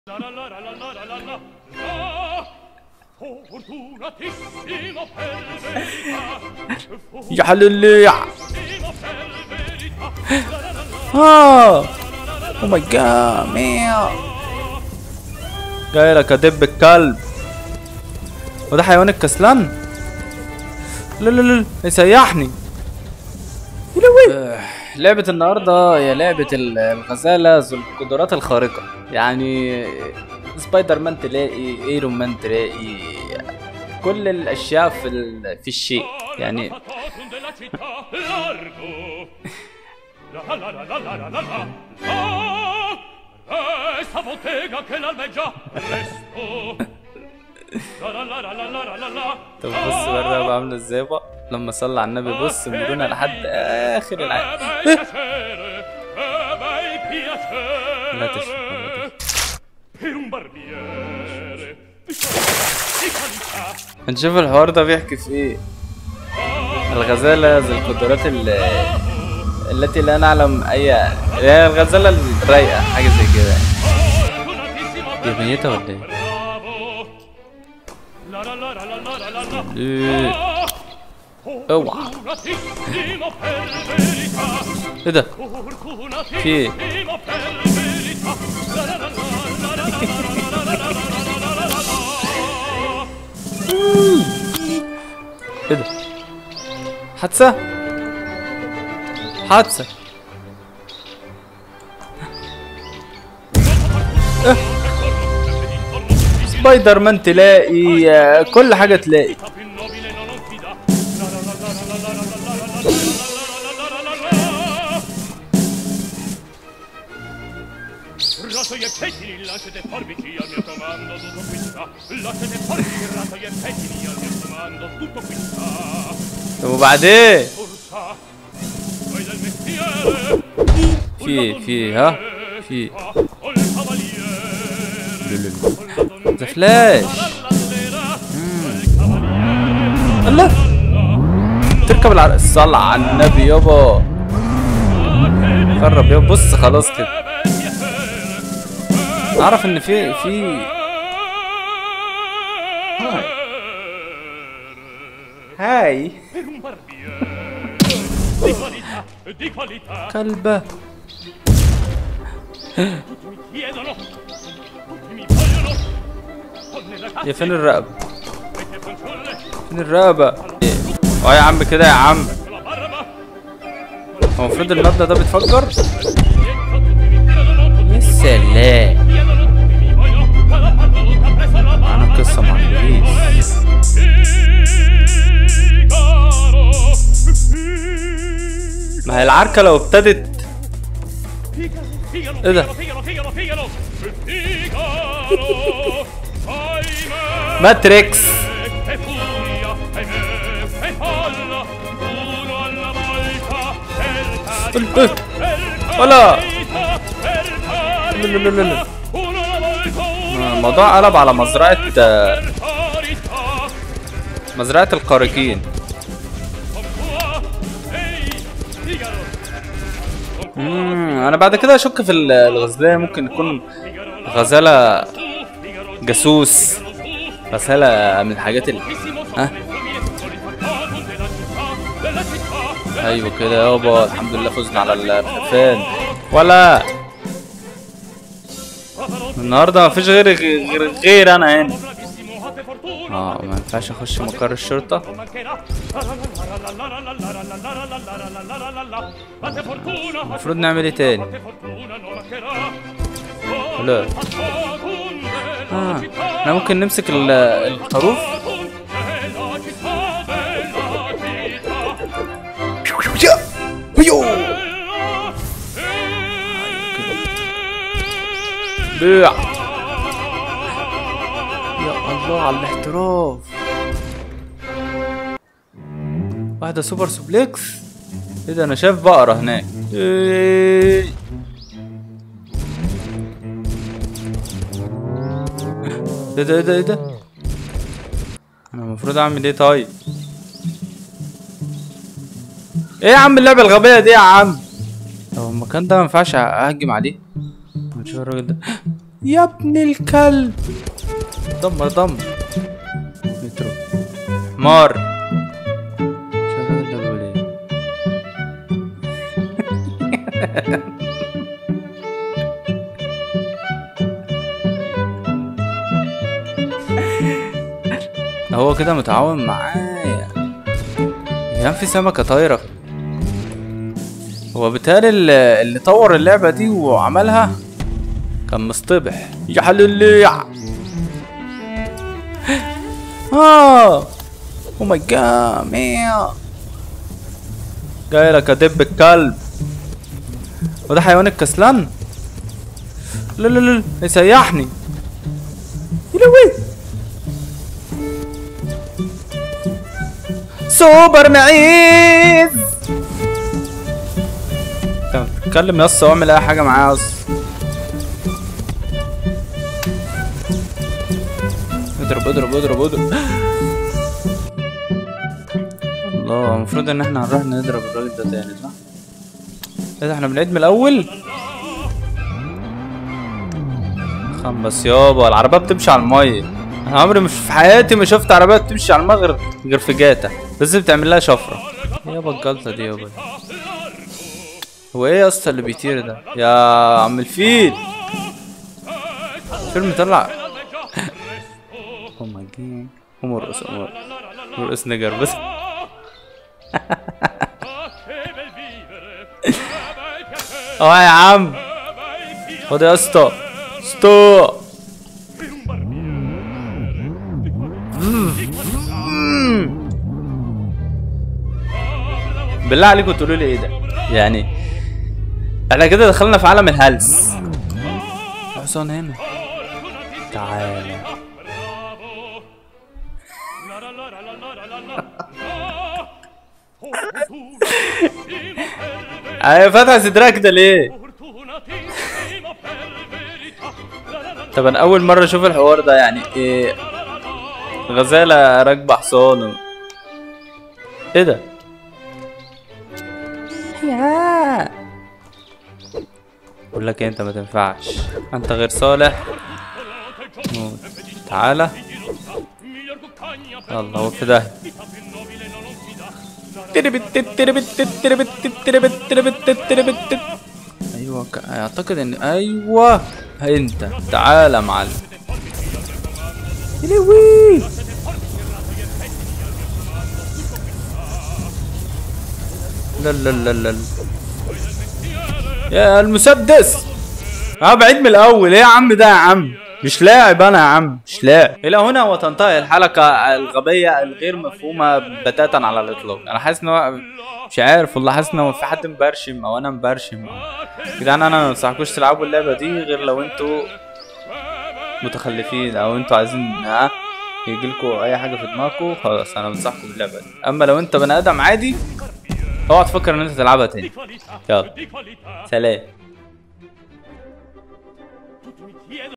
La la la la la la la la la la Fortunatissimo per verità يا حلليع Fortunatissimo per verità La la la la اه او ماي جاد مياو جاي لك يا دب الكلب وده حيوان الكسلان لا لا لا يسيحني آه، لعبة النهاردة هي لعبة ال- الغزالة ذو القدرات الخارقة يعني سبايدر مان تلاقي ايرون مان تلاقي كل الاشياء في ال... في الشيء يعني Fatotum della città largo La la la la la la la la la Resta bottega che l'alveggia Resto La la la la la la la la la طب بص بقى الرقبة عاملة ازاي بقى لما صلى على النبي بص مرونة لحد اخر E العالم bei piacere E bei piacere لا تشرب Per un barbiere Di qualità هنشوف الحوار ده بيحكي في ايه الغزالة ذي القدرات ال- التي لا نعلم اي هي الغزالة الرايقة حاجة زي كده يعني. Fortunatissimo دي per ميتة ولا ايه؟ Bravo La la la la la la la la la ايه اوعى Fortunatissimo per verità ايه ده؟ Fortunatissimo في ايه؟ per verità La la la la la la la la la la la la la la ايه ده؟ حادثة؟ حادثة إيه؟ سبايدر مان تلاقي آه، كل حاجة تلاقي più nobile non lo fida La la la la la la la la la la la la la la la la Raso e pettini, lasciate forbici al mio comando, tutto qui sta. Lasciate forbici, raso e pettini al mio comando, tutto qui sta. طب وبعدين؟ Forza, poi del mestiere, في ايه؟ في ايه؟ ها؟ في ايه؟ o il cavaliere, ده فلاش l'allera, الله تركب العرق الصلاة على النبي يابا قرب يابا بص خلاص كده اعرف ان في في هاي per un barbiere di qualità, di qualità. كلبة Tutti mi chiedono, tutti mi vogliono. Donne يا ragazze, فين الرقبة vecchie fanciulle, فين الرقبة اه يا عم كده يا عم con la barba. هو المفروض المبنى ده بيتفجر Dietro tutti mi chiedono, tutti يا سلام chiedono, tutti mi vogliono. Con la battuta presso la barba. انا قصة مع البوليس Figaro, ما هي العركة لو ابتدت Figaro, Figaro, ايه ده؟ Figaro, Figaro, Figaro, Figaro, ahimè. ماتريكس E furia, e me, e folla, uno alla volta, per carità, per ولا carità, per لا لا لا لا. carità, uno alla volta, uno الموضوع قلب على مزرعة آه، per carità, مزرعة القارقين con tua, ehi, Figaro, con tua, مم، انا بعد كده اشك في ال- الغزالة ممكن يكون Figaro, غزالة tu, Figaro, جاسوس Figaro, tu, غزالة من الحاجات ال... Bellissimo ها؟ sono le fulmine, sono i fantoni della città, della città, della ايوه كده يابا الحمد لله فزنا على الخرفان ولا النهارده مفيش غير غير غير انا هنا bravissimo, a te fortuna, اه ما ينفعش اخش مقر الشرطة non mancherà. A te fortuna, المفروض نعمل ايه تاني a te fortuna non mancherà. لا Fantoni della اه città, احنا ممكن نمسك ال- الخروف fantoni della città, della città. بيع يا الله على الاحتراف واحدة سوبر سوبليكس ايه ده انا شايف بقرة هناك إيه. ايه ده ايه ده ايه ده انا المفروض اعمل ايه طيب ايه يا عم اللعبة الغبية دي يا عم هو المكان ده ما ينفعش اهجم عليه نشوف الراجل ده يا ابن الكلب دمر دمر مترو حمار شغال ده بيقول ايه هو كده متعاون معايا يعني في سمكة طايرة هو بالتالي اللي اللي طور اللعبة دي وعملها كان مصطبح يا حلليع اه او ماي جاد ميا جاي لك ادب الكلب وده حيوان الكسلان لا لا لا يسيحني يا لهوي سوبر معيز انت بتتكلم يا اسطى واعمل اي حاجه معاه يا اسطى اضرب اضرب اضرب اضرب الله المفروض ان احنا هنروح نضرب الراجل ده تاني صح؟ ايه ده احنا بنعيد من الاول؟ خمس يابا العربية بتمشي على المية انا عمري مش في حياتي ما شفت عربية بتمشي على المية غير غير في جاتا لازم تعمل لها شفرة يابا الجلطة دي يابا هو ايه يا اسطى اللي بيطير ده يا عم الفيل الفيلم طلع او ماي جاد قوم ارقص قوم ارقص ارقص نجر بس اه يا عم خد يا اسطى اسطى بالله عليكم تقولوا لي ايه ده يعني احنا كده دخلنا في عالم الهلس حسن هنا تعالى ايوه فاتح صدرها كده ليه طب انا اول مره اشوف الحوار ده يعني ايه غزاله راكبه حصان و- ايه ده يا بقول لك إيه، انت ما تنفعش انت غير صالح موت. تعالى الله وفي ده ايوه ك- اعتقد ان ايوه انت تعالى يا معلم يا لهوي لا لا لا لا لا. يا المسدس اه بعيد من الاول ايه يا عم ده يا عم مش لاعب انا يا عم مش لاعب الى هنا وتنتهي الحلقه الغبيه الغير مفهومه بتاتا على الاطلاق انا حاسس ان هو مش عارف والله حاسس ان هو في حد مبرشم او انا مبرشم يا جدعان انا ما انصحكوش تلعبوا اللعبه دي غير لو انتوا متخلفين او انتوا عايزين ها يجيلكوا اي حاجه في دماغكم خلاص انا بنصحكم باللعبه دي اما لو انت بني ادم عادي اوعى تفكر ان انت تلعبها تاني يلا سلام